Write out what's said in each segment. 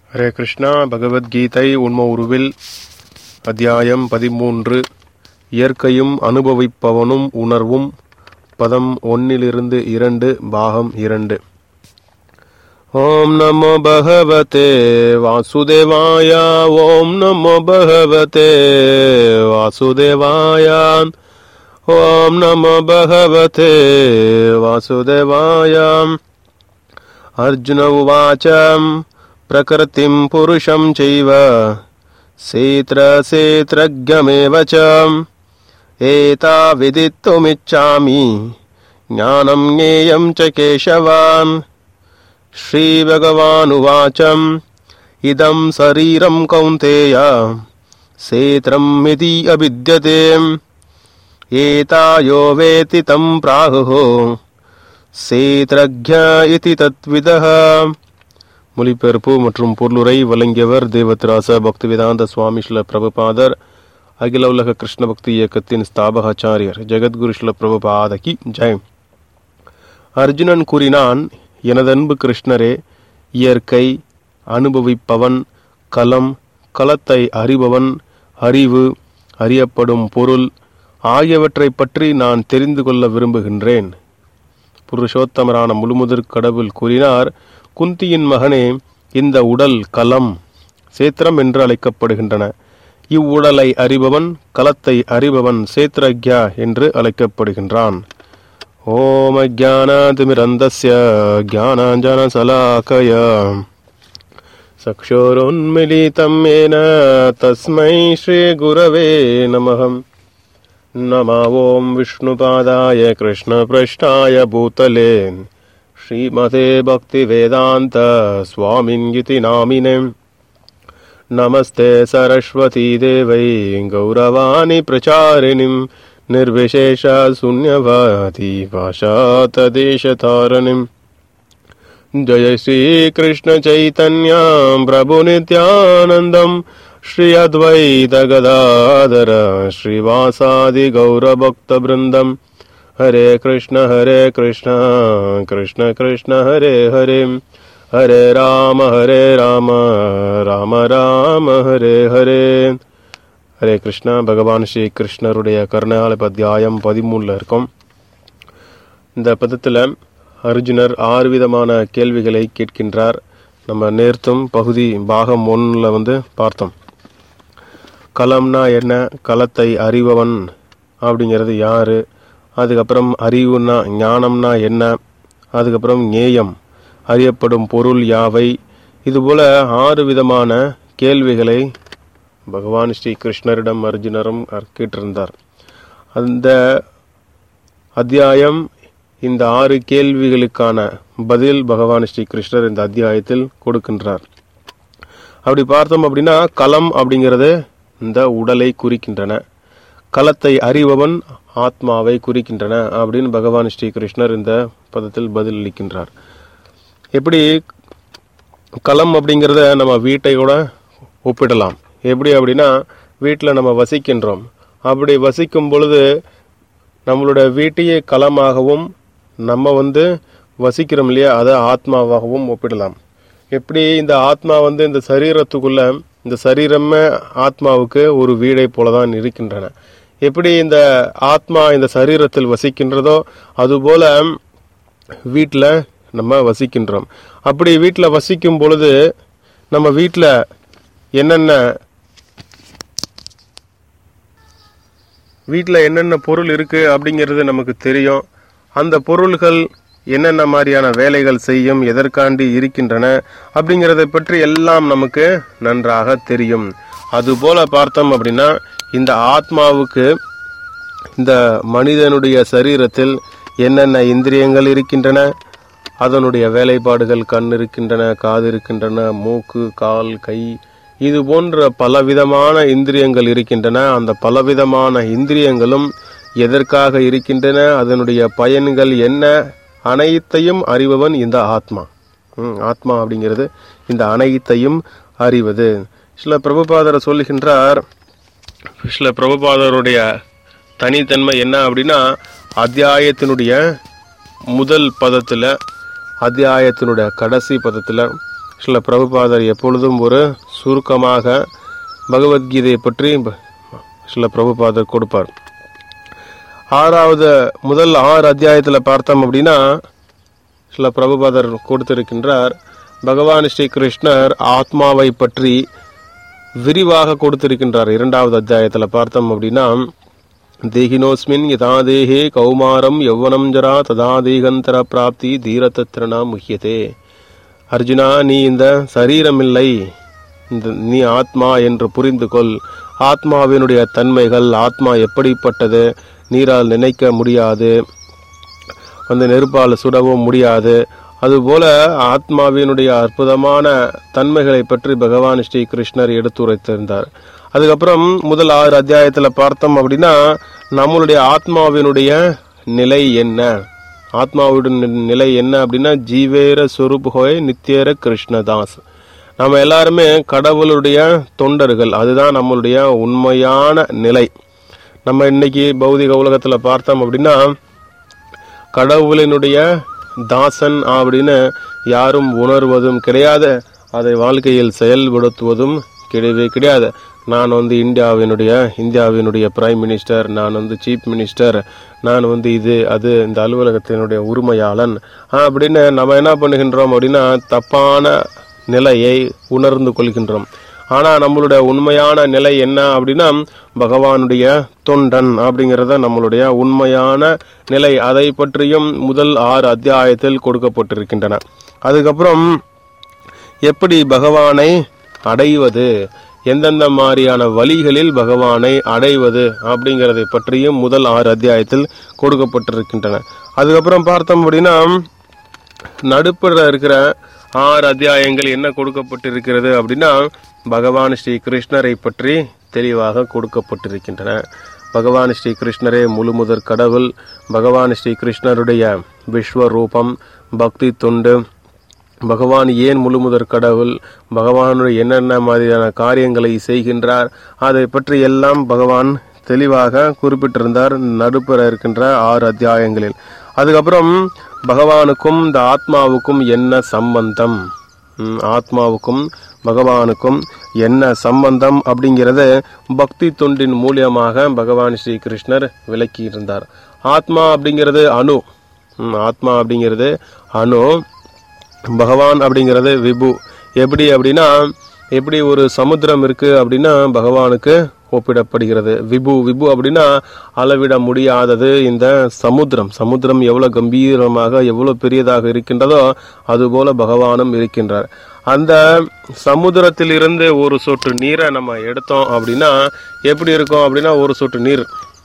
ஹரே கிருஷ்ணா பகவத்கீதை உண்ம உருவில் அத்தியாயம் பதிமூன்று இயற்கையும் அனுபவிப்பவனும் உணர்வும் பதம் ஒன்னிலிருந்து இரண்டு பாகம் இரண்டு ஓம் நமோ பகவதே வாசுதேவாய ஓம் நமோ பகவதே வாசுதேவாய ஓம் நமோ பகவதே வாசுதேவாய अर्जुन उवाच प्रकृतिं पुरुषं चैव सेत्रसेत्रज्ञमेव च एता विदित्तुमिच्छामि ज्ञानं ज्ञेयं च केशवान् श्रीभगवानुवाच इदं शरीरं कौन्तेय सेत्रमिति अभिद्यते एता यो वेति तं प्राहुः சேத்ரக்ய இதி தத்விதः மொழிபெயர்ப்பு மற்றும் பொருளுரை வழங்கியவர் தேவத்ராச பக்திவேதாந்த சுவாமி ஸ்ல பிரபுபாதர் அகில உலக கிருஷ்ண பக்தி இயக்கத்தின் ஸ்தாபகாச்சாரியர் ஜெகத்குரு ஸ்ல பிரபுபாதகி ஜெய் அர்ஜுனன் கூறினான் எனதன்பு கிருஷ்ணரே இயற்கை அனுபவிப்பவன் கலம் களத்தை அறிபவன் அறிவு அறியப்படும் பொருள் ஆகியவற்றைப் பற்றி நான் தெரிந்து கொள்ள விரும்புகின்றேன் புருஷோத்தமரான முழுமுதற் கடவுள் கூறினார் குந்தியின் மகனே இந்த உடல் கலம் சேத்திரம் என்று அழைக்கப்படுகின்றன இவ்வுடலை அறிபவன் கலத்தை அறிபவன் சேத்ரக்யா என்று அழைக்கப்படுகின்றான் ஓம் அஜானாதிமிரந்தஸ்ய ஜானாஞ்சன சலாக்கய சக்ஷோரோன்மிலிதம் ஏன தஸ்மை ஸ்ரீ குரவே நமகம் नमा ॐ विष्णुपादाय कृष्णपृष्ठाय भूतले श्रीमते भक्तिवेदान्त स्वामिन्यति नामिने नमस्ते सरस्वती देवै गौरवाणि प्रचारिणीं निर्विशेषशून्यवादी भाषातदेशतारिणीम् जय श्रीकृष्णचैतन्या प्रभुनित्यानन्दम् श्री अद्वैत गदाधर श्रीवासादि गौरभक्तवृन्दम् हरे कृष्ण हरे कृष्ण कृष्ण कृष्ण हरे हरे हरे राम हरे राम ராம ராம ஹரே ஹரே ஹரே கிருஷ்ணா பகவான் ஸ்ரீ கிருஷ்ணருடைய கருணால அத்தியாயம் பதிமூணுல இருக்கும் இந்த பதத்தில் அர்ஜுனர் ஆறு விதமான கேள்விகளை கேட்கின்றார் நம்ம நேர்த்தும் பகுதி பாகம் ஒன்றில் வந்து பார்த்தோம் களம்னா என்ன களத்தை அறிபவன் அப்படிங்கிறது யாரு அதுக்கப்புறம் அறிவுனா ஞானம்னா என்ன அதுக்கப்புறம் ஞேயம் அறியப்படும் பொருள் யாவை இதுபோல ஆறு விதமான கேள்விகளை பகவான் ஸ்ரீ கிருஷ்ணரிடம் அர்ஜுனரும் கேட்டிருந்தார் அந்த அத்தியாயம் இந்த ஆறு கேள்விகளுக்கான பதில் பகவான் ஸ்ரீ கிருஷ்ணர் இந்த அத்தியாயத்தில் கொடுக்கின்றார் அப்படி பார்த்தோம் அப்படின்னா களம் அப்படிங்கிறது இந்த உடலை குறிக்கின்றன களத்தை அறிபவன் ஆத்மாவை குறிக்கின்றன அப்படின்னு பகவான் ஸ்ரீ கிருஷ்ணர் இந்த பதத்தில் பதில் அளிக்கின்றார் எப்படி களம் அப்படிங்கிறத நம்ம வீட்டை கூட ஒப்பிடலாம் எப்படி அப்படின்னா வீட்டில் நம்ம வசிக்கின்றோம் அப்படி வசிக்கும் பொழுது நம்மளோட வீட்டையே களமாகவும் நம்ம வந்து வசிக்கிறோம் இல்லையா அதை ஆத்மாவாகவும் ஒப்பிடலாம் எப்படி இந்த ஆத்மா வந்து இந்த சரீரத்துக்குள்ள இந்த சரீரமே ஆத்மாவுக்கு ஒரு வீடை போலதான் இருக்கின்றன எப்படி இந்த ஆத்மா இந்த சரீரத்தில் வசிக்கின்றதோ அதுபோல வீட்டில் நம்ம வசிக்கின்றோம் அப்படி வீட்டில் வசிக்கும் பொழுது நம்ம வீட்டில் என்னென்ன வீட்டில் என்னென்ன பொருள் இருக்கு அப்படிங்கிறது நமக்கு தெரியும் அந்த பொருள்கள் என்னென்ன மாதிரியான வேலைகள் செய்யும் எதற்காண்டி இருக்கின்றன அப்படிங்கிறத பற்றி எல்லாம் நமக்கு நன்றாக தெரியும் அதுபோல பார்த்தோம் அப்படின்னா இந்த ஆத்மாவுக்கு இந்த மனிதனுடைய சரீரத்தில் என்னென்ன இந்திரியங்கள் இருக்கின்றன அதனுடைய வேலைப்பாடுகள் கண் இருக்கின்றன காது இருக்கின்றன மூக்கு கால் கை இது போன்ற பலவிதமான இந்திரியங்கள் இருக்கின்றன அந்த பலவிதமான இந்திரியங்களும் எதற்காக இருக்கின்றன அதனுடைய பயன்கள் என்ன அனைத்தையும் அறிபவன் இந்த ஆத்மா ஆத்மா அப்படிங்கிறது இந்த அனைத்தையும் அறிவது சில பிரபுபாதர் சொல்லுகின்றார் சில பிரபுபாதருடைய தனித்தன்மை என்ன அப்படின்னா அத்தியாயத்தினுடைய முதல் பதத்தில் அத்தியாயத்தினுடைய கடைசி பதத்தில் சில பிரபுபாதர் எப்பொழுதும் ஒரு சுருக்கமாக பகவத்கீதையை பற்றி சில பிரபுபாதர் கொடுப்பார் ஆறாவது முதல் ஆறு அத்தியாயத்தில் பார்த்தோம் அப்படின்னா சில பிரபுபாதர் கொடுத்திருக்கின்றார் பகவான் ஸ்ரீ கிருஷ்ணர் ஆத்மாவை பற்றி விரிவாக கொடுத்திருக்கின்றார் இரண்டாவது அத்தியாயத்தில் பார்த்தோம் அப்படின்னா தேகினோஸ்மின் யதா தேகே கௌமாரம் யௌவனம் ஜரா ததா தேகந்தர பிராப்தி தீரதத்திரணா முக்கியதே அர்ஜுனா நீ இந்த சரீரமில்லை இந்த நீ ஆத்மா என்று புரிந்து கொள் ஆத்மாவினுடைய தன்மைகள் ஆத்மா எப்படிப்பட்டது நீரால் நினைக்க முடியாது வந்து நெருப்பால் சுடவும் முடியாது அதுபோல ஆத்மாவினுடைய அற்புதமான தன்மைகளை பற்றி பகவான் ஸ்ரீ கிருஷ்ணர் எடுத்துரைத்திருந்தார் அதுக்கப்புறம் முதல் ஆறு அத்தியாயத்தில் பார்த்தோம் அப்படின்னா நம்மளுடைய ஆத்மாவினுடைய நிலை என்ன ஆத்மாவுடைய நிலை என்ன அப்படின்னா ஜீவேர சொரூப் ஹோய் நித்தியர கிருஷ்ணதாஸ் நம்ம எல்லாருமே கடவுளுடைய தொண்டர்கள் அதுதான் நம்மளுடைய உண்மையான நிலை நம்ம இன்னைக்கு பௌதிக உலகத்தில் பார்த்தோம் அப்படின்னா கடவுளினுடைய தாசன் அப்படின்னு யாரும் உணர்வதும் கிடையாது அதை வாழ்க்கையில் செயல்படுத்துவதும் கிடையவே கிடையாது நான் வந்து இந்தியாவினுடைய இந்தியாவினுடைய பிரைம் மினிஸ்டர் நான் வந்து சீஃப் மினிஸ்டர் நான் வந்து இது அது இந்த அலுவலகத்தினுடைய உரிமையாளன் அப்படின்னு நம்ம என்ன பண்ணுகின்றோம் அப்படின்னா தப்பான நிலையை உணர்ந்து கொள்கின்றோம் ஆனா நம்மளுடைய உண்மையான நிலை என்ன அப்படின்னா பகவானுடைய தொண்டன் அப்படிங்கறத நம்மளுடைய உண்மையான நிலை அதை பற்றியும் முதல் ஆறு அத்தியாயத்தில் கொடுக்கப்பட்டிருக்கின்றன அதுக்கப்புறம் எப்படி பகவானை அடைவது எந்தெந்த மாதிரியான வழிகளில் பகவானை அடைவது அப்படிங்கறதை பற்றியும் முதல் ஆறு அத்தியாயத்தில் கொடுக்கப்பட்டிருக்கின்றன அதுக்கப்புறம் பார்த்தோம் அப்படின்னா நடுப்புற இருக்கிற ஆறு அத்தியாயங்கள் என்ன கொடுக்கப்பட்டிருக்கிறது அப்படின்னா பகவான் ஸ்ரீ கிருஷ்ணரை பற்றி தெளிவாக கொடுக்கப்பட்டிருக்கின்றன பகவான் ஸ்ரீ கிருஷ்ணரே முழுமுதற் கடவுள் பகவான் ஸ்ரீ கிருஷ்ணருடைய விஸ்வரூபம் பக்தி தொண்டு பகவான் ஏன் முழுமுதற் கடவுள் பகவானுடைய என்னென்ன மாதிரியான காரியங்களை செய்கின்றார் அதை பற்றி எல்லாம் பகவான் தெளிவாக குறிப்பிட்டிருந்தார் நடுப்புற இருக்கின்ற ஆறு அத்தியாயங்களில் அதுக்கப்புறம் பகவானுக்கும் இந்த ஆத்மாவுக்கும் என்ன சம்பந்தம் ம், ஆத்மாவுக்கும் பகவானுக்கும் என்ன சம்பந்தம் அப்படிங்கிறத பக்தி தொண்டின் மூலியமாக பகவான் ஸ்ரீ கிருஷ்ணர் விளக்கி இருந்தார் ஆத்மா அப்படிங்கிறது அணு ம், ஆத்மா அப்படிங்கிறது அணு பகவான் அப்படிங்கிறது விபு எப்படி அப்படின்னா எப்படி ஒரு சமுத்திரம் இருக்கு அப்படின்னா பகவானுக்கு ஒப்பிடப்படுகிறது விபு விபு அப்படின்னா அளவிட முடியாதது இந்த சமுத்திரம் சமுத்திரம் எவ்வளவு கம்பீரமாக எவ்வளவு பெரியதாக இருக்கின்றதோ அதுபோல பகவானும் இருக்கின்றார் அந்த சமுத்திரத்திலிருந்து ஒரு சொட்டு நீரை நம்ம எடுத்தோம் அப்படின்னா எப்படி இருக்கும் அப்படின்னா ஒரு சொட்டு நீர்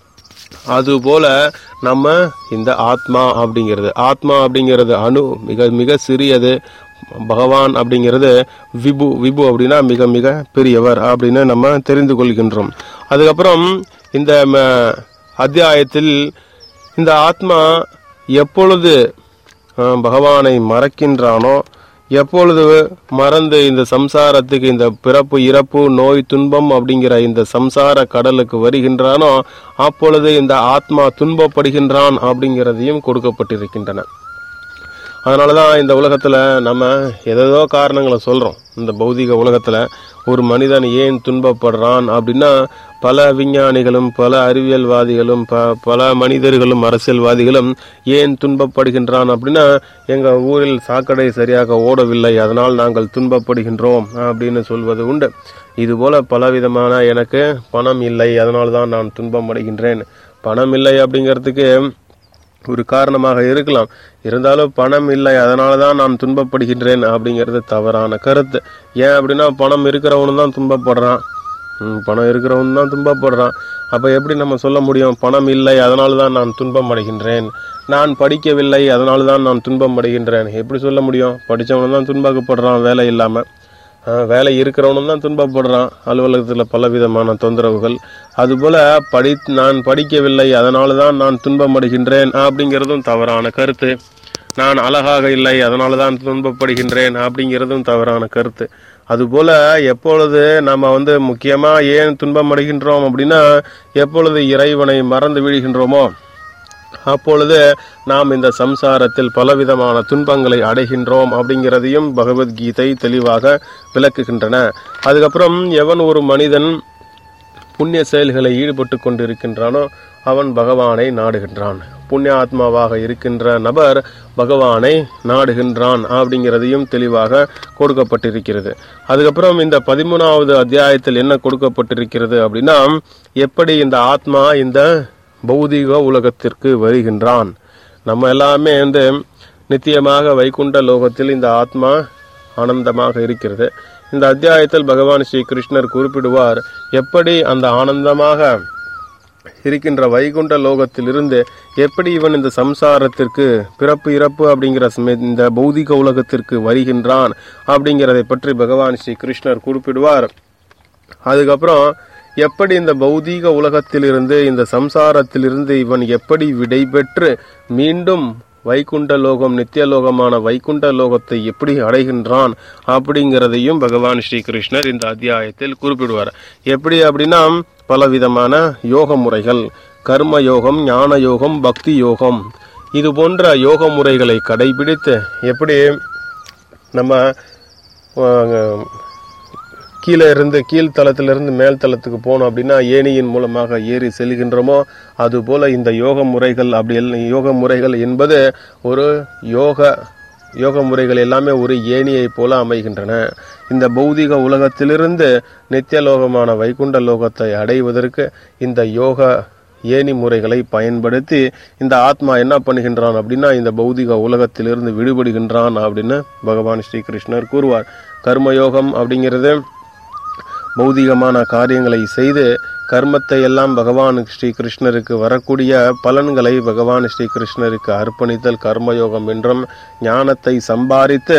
அதுபோல நம்ம இந்த ஆத்மா அப்படிங்கிறது ஆத்மா அப்படிங்கிறது அணு மிக மிக சிறியது பகவான் அப்படிங்கிறது விபு விபு அப்படின்னா மிக மிக பெரியவர் அப்படின்னு நம்ம தெரிந்து கொள்கின்றோம் அதுக்கப்புறம் இந்த ம- அத்தியாயத்தில் இந்த ஆத்மா எப்பொழுது அஹ், பகவானை மறக்கின்றானோ எப்பொழுது மறந்து இந்த சம்சாரத்துக்கு இந்த பிறப்பு இறப்பு நோய் துன்பம் அப்படிங்கிற இந்த சம்சார கடலுக்கு வருகின்றானோ அப்பொழுது இந்த ஆத்மா துன்பப்படுகின்றான் அப்படிங்கிறதையும் கொடுக்கப்பட்டிருக்கின்றன அதனாலதான் இந்த உலகத்துல நம்ம ஏதேதோ காரணங்களை சொல்றோம் இந்த பௌதிக உலகத்துல ஒரு மனிதன் ஏன் துன்பப்படுறான் அப்படின்னா பல விஞ்ஞானிகளும் பல அறிவியல்வாதிகளும் ப- பல மனிதர்களும் அரசியல்வாதிகளும் ஏன் துன்பப்படுகின்றான் அப்படின்னா எங்க ஊரில் சாக்கடை சரியாக ஓடவில்லை அதனால் நாங்கள் துன்பப்படுகின்றோம் அப்படின்னு சொல்வது உண்டு இதுபோல பலவிதமான எனக்கு பணம் இல்லை அதனால் தான் நான் துன்பம் அடைகின்றேன் பணம் இல்லை அப்படிங்கிறதுக்கு ஒரு காரணமாக இருக்கலாம் இருந்தாலும் பணம் இல்லை அதனால தான் நான் துன்பப்படுகின்றேன் அப்படிங்கிறது தவறான கருத்து ஏன் அப்படின்னா பணம் இருக்கிறவனு தான் துன்பப்படுறான் ம், பணம் இருக்கிறவன் தான் துன்பப்படுறான் அப்ப எப்படி நம்ம சொல்ல முடியும் பணம் இல்லை அதனால தான் நான் துன்பம் அடைகின்றேன் நான் படிக்கவில்லை அதனால தான் நான் துன்பம் அடைகின்றேன் எப்படி சொல்ல முடியும் படிச்சவனும் தான் துன்பப்படுறான் வேலை இல்லாம ஆஹ் வேலை இருக்கிறவனும் தான் துன்பப்படுறான் அலுவலகத்தில் பலவிதமான தொந்தரவுகள் அதுபோல படி நான் படிக்கவில்லை அதனால தான் நான் துன்பமடைகின்றேன் அப்படிங்கிறதும் தவறான கருத்து நான் அழகாக இல்லை அதனால தான் துன்பப்படுகின்றேன் அப்படிங்கிறதும் தவறான கருத்து அதுபோல எப்பொழுது நம்ம வந்து முக்கியமா ஏன் துன்பம் அடைகின்றோம் அப்படின்னா எப்பொழுது இறைவனை மறந்து விழுகின்றோமோ அப்பொழுது நாம் இந்த சம்சாரத்தில் பலவிதமான துன்பங்களை அடைகின்றோம் அப்படிங்கிறதையும் பகவத்கீதை தெளிவாக விளக்குகின்றன அதுக்கப்புறம் எவன் ஒரு மனிதன் புண்ணிய செயல்களை ஈடுபட்டு கொண்டிருக்கின்றானோ அவன் பகவானை நாடுகின்றான் புண்ணிய ஆத்மாவாக இருக்கின்ற நபர் பகவானை நாடுகின்றான் அப்படிங்கிறதையும் தெளிவாக கொடுக்கப்பட்டிருக்கிறது அதுக்கப்புறம் இந்த பதிமூணாவது அத்தியாயத்தில் என்ன கொடுக்கப்பட்டிருக்கிறது அப்படின்னா எப்படி இந்த ஆத்மா இந்த பௌதிக உலகத்திற்கு வருகின்றான் நம்ம எல்லாமே வந்து நித்தியமாக வைகுண்ட லோகத்தில் இந்த ஆத்மா ஆனந்தமாக இருக்கிறது இந்த அத்தியாயத்தில் பகவான் ஸ்ரீ கிருஷ்ணர் குறிப்பிடுவார் எப்படி அந்த ஆனந்தமாக இருக்கின்ற வைகுண்ட லோகத்திலிருந்து எப்படி இவன் இந்த சம்சாரத்திற்கு பிறப்பு இறப்பு அப்படிங்கிற சமய- இந்த பௌதிக உலகத்திற்கு வருகின்றான் அப்படிங்கிறதை பற்றி பகவான் ஸ்ரீ கிருஷ்ணர் குறிப்பிடுவார் அதுக்கப்புறம் எப்படி இந்த பௌதீக உலகத்திலிருந்து இந்த சம்சாரத்திலிருந்து இவன் எப்படி விடை பெற்று மீண்டும் வைகுண்ட லோகம் நித்தியலோகமான வைகுண்ட லோகத்தை எப்படி அடைகின்றான் அப்படிங்கிறதையும் பகவான் ஸ்ரீ கிருஷ்ணர் இந்த அத்தியாயத்தில் குறிப்பிடுவார் எப்படி அப்படின்னா பலவிதமான யோக முறைகள் கர்ம யோகம் ஞான யோகம் பக்தி யோகம் இது போன்ற யோக முறைகளை கடைபிடித்து எப்படி நம்ம அஹ், கீழே இருந்து கீழ் தளத்திலிருந்து மேல் தளத்துக்கு போனோம் அப்படின்னா ஏணியின் மூலமாக ஏறி செல்கின்றோமோ அதுபோல இந்த யோக முறைகள் அப்படி எல்லாம் யோக முறைகள் என்பது ஒரு யோக யோக முறைகள் எல்லாமே ஒரு ஏணியை போல அமைகின்றன இந்த பௌதிக உலகத்திலிருந்து நித்தியலோகமான வைகுண்ட லோகத்தை அடைவதற்கு இந்த யோக ஏணி முறைகளை பயன்படுத்தி இந்த ஆத்மா என்ன பண்ணுகின்றான் அப்படின்னா இந்த பௌதிக உலகத்திலிருந்து விடுபடுகின்றான் அப்படின்னு பகவான் ஸ்ரீ கிருஷ்ணர் கூறுவார் கர்மயோகம் அப்படிங்கிறது பௌதிகமான காரியங்களை செய்து கர்மத்தை எல்லாம் பகவான் ஸ்ரீ கிருஷ்ணருக்கு வரக்கூடிய பலன்களை பகவான் ஸ்ரீ கிருஷ்ணருக்கு அர்ப்பணித்தல் கர்மயோகம் என்றும் ஞானத்தை சம்பாதித்து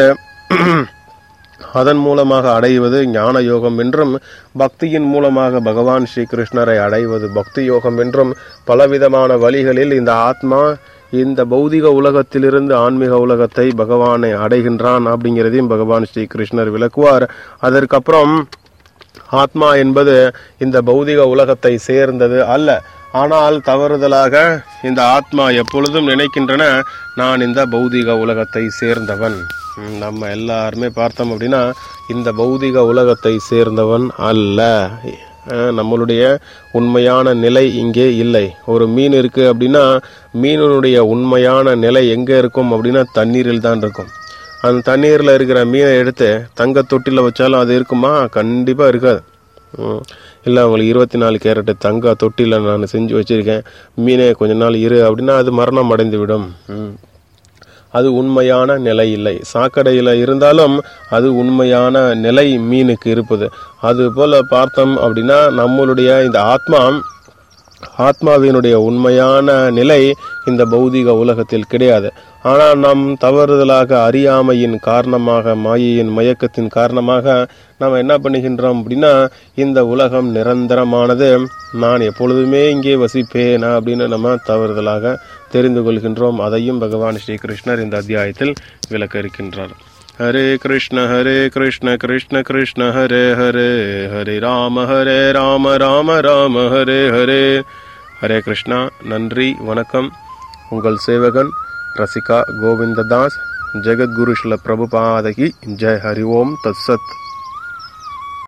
அதன் மூலமாக அடைவது ஞான யோகம் என்றும் பக்தியின் மூலமாக பகவான் ஸ்ரீ கிருஷ்ணரை அடைவது பக்தி யோகம் என்றும் பலவிதமான வழிகளில் இந்த ஆத்மா இந்த பௌதிக உலகத்திலிருந்து ஆன்மீக உலகத்தை பகவானை அடைகின்றான் அப்படிங்கிறதையும் பகவான் ஸ்ரீ கிருஷ்ணர் விளக்குவார் அதற்கப்புறம் ஆத்மா என்பது இந்த பௌதிக உலகத்தை சேர்ந்தது அல்ல ஆனால் தவறுதலாக இந்த ஆத்மா எப்பொழுதும் நினைக்கின்றன நான் இந்த பௌதிக உலகத்தை சேர்ந்தவன் ம், நம்ம எல்லாருமே பார்த்தோம் அப்படின்னா இந்த பௌதிக உலகத்தை சேர்ந்தவன் அல்ல அஹ், நம்மளுடைய உண்மையான நிலை இங்கே இல்லை ஒரு மீன் இருக்கு அப்படின்னா மீனினுடைய உண்மையான நிலை எங்க இருக்கும் அப்படின்னா தண்ணீரில் தான் இருக்கும் அந்த தண்ணீரில் இருக்கிற மீனை எடுத்து தங்க தொட்டியில் வச்சாலும் அது இருக்குமா கண்டிப்பாக இருக்காது ம். இல்லை அவங்களுக்கு இருபத்தி நாலு கேரட்டு தங்க தொட்டியில் நான் செஞ்சு வச்சுருக்கேன் மீனே கொஞ்ச நாள் இரு அப்படின்னா அது மரணம் அடைந்து விடும் ம். அது உண்மையான நிலை இல்லை சாக்கடையில் இருந்தாலும் அது உண்மையான நிலை மீனுக்கு இருப்பது அது போல பார்த்தோம் அப்படின்னா நம்மளுடைய இந்த ஆத்மா ஆத்மாவினுடைய உண்மையான நிலை இந்த பௌதிக உலகத்தில் கிடையாது ஆனால் நாம் தவறுதலாக அறியாமையின் காரணமாக மாயையின் மயக்கத்தின் காரணமாக நாம் என்ன பண்ணுகின்றோம் அப்படின்னா இந்த உலகம் நிரந்தரமானது நான் எப்பொழுதுமே இங்கே வசிப்பேன் அப்படின்னு நம்ம தவறுதலாக தெரிந்து கொள்கின்றோம் அதையும் பகவான் ஸ்ரீ கிருஷ்ணர் இந்த அத்தியாயத்தில் விளக்க இருக்கின்றார் ஹரே கிருஷ்ண ஹரே கிருஷ்ண கிருஷ்ண கிருஷ்ண ஹரே ஹரே ஹரே ராம ஹரே ராம ராம ராம ஹரே ஹரே ஹரே கிருஷ்ணா நன்றி வணக்கம் உங்கள் சேவகன் ரசிகா கோவிந்ததாஸ் ஜெகத்குரு ஸ்ல பிரபுபாதகி ஜெய் ஹரி ஓம் தத்சத்